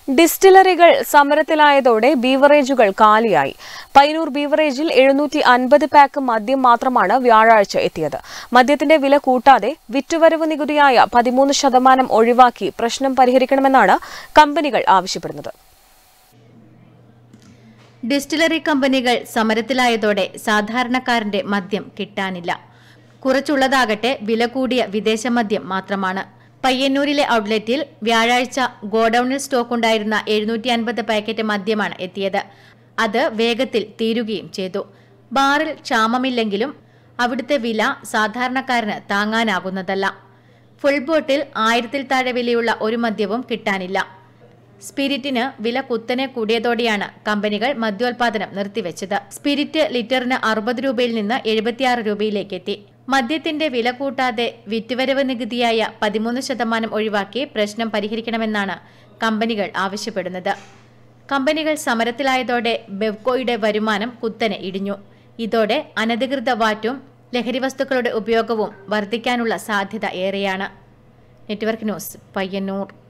ഡിസ്റ്റിലറികൾ സമരത്തിലായതോടെ ബീവറേജുകൾ കാലിയായി പൈനൂർ ബീവറേജിൽ എഴുന്നൂറ്റി അൻപത് പാക്ക് മദ്യം മാത്രമാണ് വ്യാഴാഴ്ച എത്തിയത് മദ്യത്തിന്റെ വില കൂട്ടാതെ വിറ്റുവരവ് നികുതിയായ പതിമൂന്ന് ശതമാനം ഒഴിവാക്കി പ്രശ്നം പരിഹരിക്കണമെന്നാണ് കമ്പനികൾ ആവശ്യപ്പെടുന്നത് ഡിസ്റ്റിലറി കമ്പനികൾ സമരത്തിലായതോടെ സാധാരണക്കാരന്റെ മദ്യം കിട്ടാനില്ല കുറച്ചുള്ളതാകട്ടെ വില കൂടിയ വിദേശ മദ്യം മാത്രമാണ് പയ്യന്നൂരിലെ ഔട്ട്ലെറ്റിൽ വ്യാഴാഴ്ച ഗോഡൌണിൽ സ്റ്റോക്ക് ഉണ്ടായിരുന്ന എഴുന്നൂറ്റി അൻപത് പാക്കറ്റ് മദ്യമാണ് എത്തിയത് അത് വേഗത്തിൽ തീരുകയും ചെയ്തു ബാറിൽ ക്ഷാമമില്ലെങ്കിലും അവിടുത്തെ വില സാധാരണക്കാരന് താങ്ങാനാകുന്നതല്ല ഫുൾ ബോട്ടിൽ ആയിരത്തിൽ താഴെ വിലയുള്ള ഒരു മദ്യവും കിട്ടാനില്ല സ്പിരിറ്റിന് വില കുത്തനെ കൂടിയതോടെയാണ് കമ്പനികൾ മദ്യോൽപാദനം നിർത്തിവെച്ചത് സ്പിരിറ്റ് ലിറ്ററിന് അറുപത് രൂപയിൽ നിന്ന് എഴുപത്തിയാറ് രൂപയിലേക്ക് എത്തി മദ്യത്തിന്റെ വില കൂട്ടാതെ വിറ്റുവരവ് നികുതിയായ പതിമൂന്ന് ശതമാനം ഒഴിവാക്കി പ്രശ്നം പരിഹരിക്കണമെന്നാണ് കമ്പനികൾ ആവശ്യപ്പെടുന്നത് കമ്പനികൾ സമരത്തിലായതോടെ ബെവ്കോയുടെ വരുമാനം കുത്തനെ ഇടിഞ്ഞു ഇതോടെ അനധികൃത വാറ്റും ലഹരി വസ്തുക്കളുടെ ഉപയോഗവും വർദ്ധിക്കാനുള്ള സാധ്യത ഏറെയാണ് നെറ്റ്വർക്ക് ന്യൂസ് പയ്യന്നൂർ